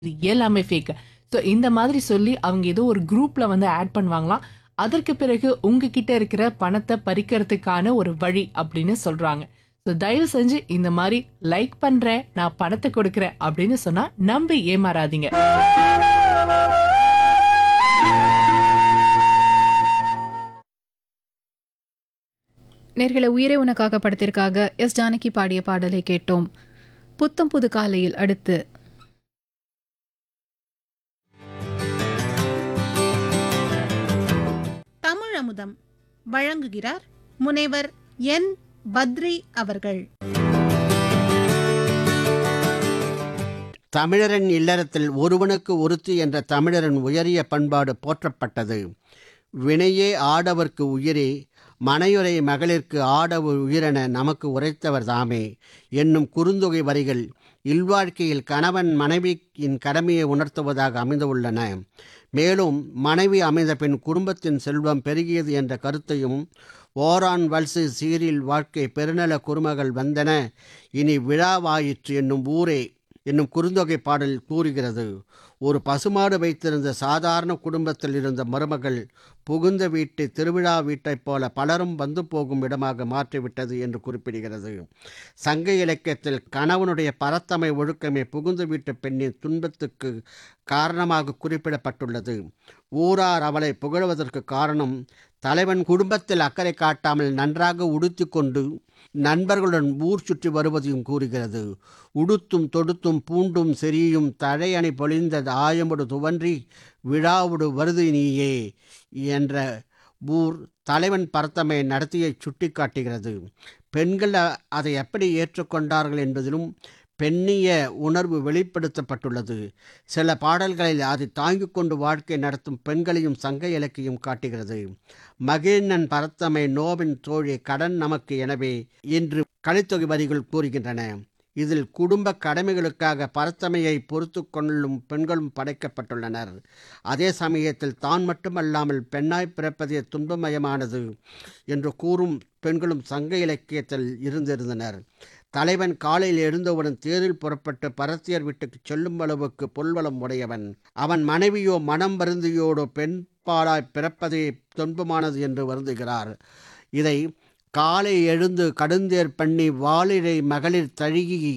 இது எல்லாமே fake so இந்த மாதிரி சொல்லி அவங்க ஏதோ ஒரு குரூப்ல வந்து ஆட் பண்ணுவாங்களாம் அதற்கு பிறகு உங்ககிட்ட இருக்கிற பணத்தை பறிக்கிறதுக்கான ஒரு வழி அப்படின்னு சொல்றாங்க ஸோ தயவு செஞ்சு இந்த மாதிரி லைக் பண்றேன் நான் பணத்தை கொடுக்குறேன் அப்படின்னு சொன்னா நம்பி ஏமாறாதீங்க நேர்களை உயிரே உனக்காக படத்திற்காக எஸ் ஜானகி பாடிய பாடலை கேட்டோம் புத்தம் புது காலையில் அடுத்து தமிழ் அமுதம் வழங்குகிறார் முனைவர் என் பத்ரி அவர்கள் தமிழரின் இல்லறத்தில் ஒருவனுக்கு ஒருத்தி என்ற தமிழரின் உயரிய பண்பாடு போற்றப்பட்டது வினையே ஆடவர்க்கு உயிரே மனையுரை மகளிர்க்கு ஆடவர் உயிரென நமக்கு உரைத்தவர் தாமே என்னும் குறுந்தொகை வரிகள் இல்வாழ்க்கையில் கணவன் மனைவியின் கடமையை உணர்த்துவதாக அமைந்துள்ளன மேலும் மனைவி அமைந்த பின் குடும்பத்தின் செல்வம் பெருகியது என்ற கருத்தையும் ஓரான் வல்சு சீரில் வாழ்க்கை பெருநல குறுமகள் வந்தன இனி விழாவாயிற்று என்னும் ஊரே என்னும் குறுந்தொகை பாடல் கூறுகிறது ஒரு பசுமாடு வைத்திருந்த சாதாரண குடும்பத்தில் இருந்த மருமகள் புகுந்த வீட்டை திருவிழா வீட்டைப் போல பலரும் வந்து போகும் இடமாக மாற்றிவிட்டது என்று குறிப்பிடுகிறது சங்க இலக்கியத்தில் கணவனுடைய பரத்தமை ஒழுக்கமே புகுந்த வீட்டு பெண்ணின் துன்பத்துக்கு காரணமாக குறிப்பிடப்பட்டுள்ளது ஊரார் அவளை புகழ்வதற்கு காரணம் தலைவன் குடும்பத்தில் அக்கறை காட்டாமல் நன்றாக உடுத்தி கொண்டு நண்பர்களுடன் ஊர் சுற்றி வருவதையும் கூறுகிறது உடுத்தும் தொடுத்தும் பூண்டும் செரியும் தழையணை பொழிந்த ஆயமுடு துவன்றி விழாவுடு வருது நீயே என்ற ஊர் தலைவன் பரத்தமை நடத்தியை சுட்டிக்காட்டுகிறது பெண்கள் அ- அதை எப்படி ஏற்றுக்கொண்டார்கள் என்பதிலும் பெண்ணிய உணர்வு வெளிப்படுத்தப்பட்டுள்ளது சில பாடல்களில் அதை தாங்கிக் கொண்டு வாழ்க்கை நடத்தும் பெண்களையும் சங்க இலக்கியம் காட்டுகிறது மகிழ்நன் பரத்தமை நோவின் தோழி கடன் நமக்கு எனவே என்று கலித்தொகை வரிகள் கூறுகின்றன இதில் குடும்ப கடமைகளுக்காக பரத்தமையை பொறுத்து கொள்ளும் பெண்களும் படைக்கப்பட்டுள்ளனர் அதே சமயத்தில் தான் மட்டுமல்லாமல் பெண்ணாய் பிறப்பதே துன்பமயமானது என்று கூறும் பெண்களும் சங்க இலக்கியத்தில் இருந்திருந்தனர் தலைவன் காலையில் எழுந்தவுடன் தேரில் புறப்பட்டு பரத்தியர் வீட்டுக்கு செல்லும் அளவுக்கு பொல்வளம் உடையவன் அவன் மனைவியோ மனம் வருந்தியோடோ பெண் பாலாய் பிறப்பதே துன்பமானது என்று வருந்துகிறார் இதை காலை எழுந்து கடுந்தேர் பண்ணி வாளிரை மகளிர் தழுகி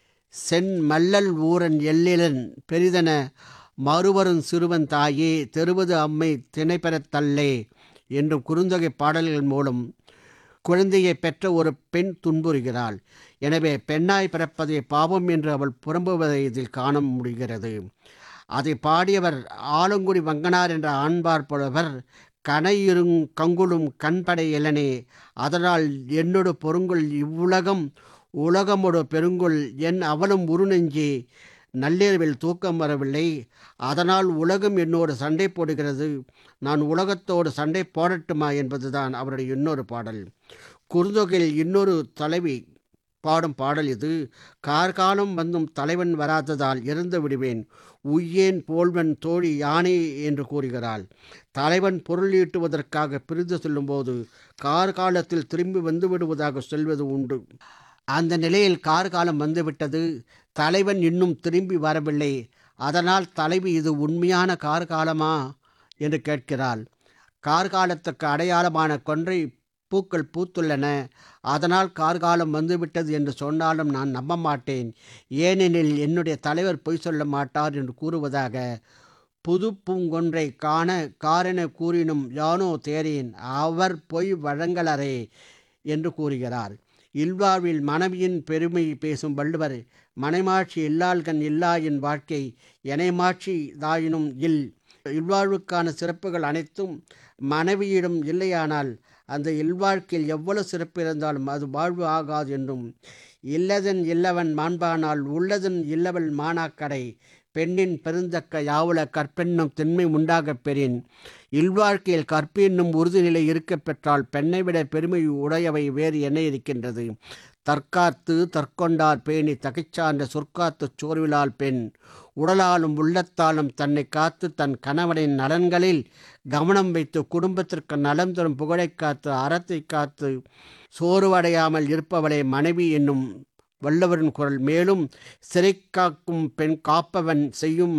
சென் மல்லல் ஊரன் எல்லிலன் பெரிதென மறுவரும் சிறுவன் தாயே தெருவது அம்மை திணைபெறத் தல்லே என்றும் குறுந்தொகை பாடல்கள் மூலம் குழந்தையை பெற்ற ஒரு பெண் துன்புறுகிறாள் எனவே பெண்ணாய் பிறப்பதே பாவம் என்று அவள் புறம்புவதை இதில் காண முடிகிறது அதை பாடியவர் ஆலங்குடி வங்கனார் என்ற ஆண்பார் புலவர் கனையிருங் கங்குலும் கண்படை இலனே அதனால் என்னொடு பொருங்குள் இவ்வுலகம் உலகமொடு பெருங்குள் என் அவளும் உருநெஞ்சே நள்ளிரவில் தூக்கம் வரவில்லை அதனால் உலகம் என்னோடு சண்டை போடுகிறது நான் உலகத்தோடு சண்டை போடட்டுமா என்பதுதான் அவருடைய இன்னொரு பாடல் குறுந்தொகையில் இன்னொரு தலைவி பாடும் பாடல் இது கார்காலம் வந்தும் தலைவன் வராததால் இறந்து விடுவேன் உய்யேன் போல்வன் தோழி யானே என்று கூறுகிறாள் தலைவன் பொருள் ஈட்டுவதற்காக பிரிந்து செல்லும்போது கார்காலத்தில் திரும்பி வந்து விடுவதாக சொல்வது உண்டு அந்த நிலையில் கார்காலம் வந்துவிட்டது தலைவன் இன்னும் திரும்பி வரவில்லை அதனால் தலைவி இது உண்மையான கார்காலமா என்று கேட்கிறாள் கார்காலத்துக்கு அடையாளமான கொன்றை பூக்கள் பூத்துள்ளன அதனால் கார்காலம் வந்துவிட்டது என்று சொன்னாலும் நான் நம்ப மாட்டேன் ஏனெனில் என்னுடைய தலைவர் பொய் சொல்ல மாட்டார் என்று கூறுவதாக புது பூங்கொன்றை காண காரென கூறினும் யானோ தேரேன் அவர் பொய் வழங்கலரே என்று கூறுகிறார் இல்வாழ்வில் மனைவியின் பெருமை பேசும் வள்ளுவர் மனைமாட்சி இல்லாள்கண் இல்லாயின் வாழ்க்கை எனைமாட்சி தாயினும் இல் இல்வாழ்வுக்கான சிறப்புகள் அனைத்தும் மனைவியிடம் இல்லையானால் அந்த இல்வாழ்க்கையில் எவ்வளவு சிறப்பு இருந்தாலும் அது வாழ்வு ஆகாது என்றும் இல்லதன் இல்லவன் மாண்பானால் உள்ளதன் இல்லவள் மானாக்கடை பெண்ணின் பெருந்தக்க யாவுல கற்பென்னும் திண்மை உண்டாகப் பெறின் இல்வாழ்க்கையில் கற்பு என்னும் உறுதிநிலை இருக்கப் பெற்றால் பெண்ணை விட பெருமை உடையவை வேறு என்ன இருக்கின்றது தற்காத்து தற்கொண்டார் பேணி தகைச்சார்ந்த சொற்காத்துச் சோர்விலால் பெண் உடலாலும் உள்ளத்தாலும் தன்னை காத்து தன் கணவனின் நலன்களில் கவனம் வைத்து குடும்பத்திற்கு நலம் தரும் புகழைக் காத்து அறத்தை காத்து சோர்வடையாமல் இருப்பவளே மனைவி என்னும் வல்லவரின் குரல் மேலும் சிறை காக்கும் பெண் காப்பவன் செய்யும்